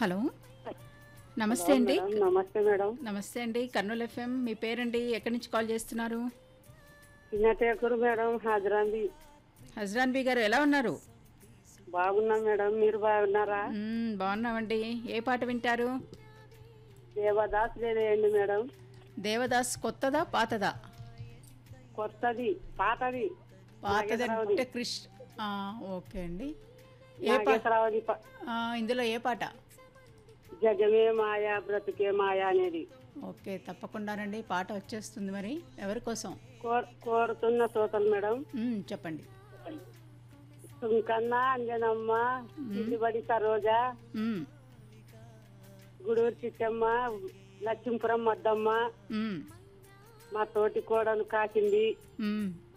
Hello నమస్తే అండి madam, నమస్తే మేడం నమస్తే అండి కర్నూలు ఎఫ్ఎం మీ పేరండి ఎక్కడి నుంచి కాల్ చేస్తున్నారు చిన్నటేకూరు మేడం హాజరాంది హజ్రాన్ బీ గారు ఎలా ఉన్నారు బాగున్నాం మేడం మీరు బాగున్నారా మ్మ్, బాగున్నామండి ఏ పాట వింటారు దేవదాస్ లేదేయండి మేడం దేవదాస్ కొత్తదా పాతదా కొత్తది పాతది పాతది అంటే క్రిష్ ఆ, ఓకే అండి ఏ పా నాగేశ్వరరావుది ప- ఆ, ఇందులో ఏ పాట జగమే మాయా బ్రతుకే మాయా అనేది ఓకే తప్పకుండానండి పాట వచ్చేస్తుంది మరి ఎవరి కోసం కోర్- కోరుతున్న శ్రోతలు మేడం మ్మ్, చెప్పండి సుంకన్న అంజనమ్మ చిల్లిబడి సరోజ మ్మ్, గుడూరు చిట్టమ్మ లక్ష్మీపురం మద్దమ్మ మ్మ్, మా తోటి కోడలు కాకింది మ్మ్.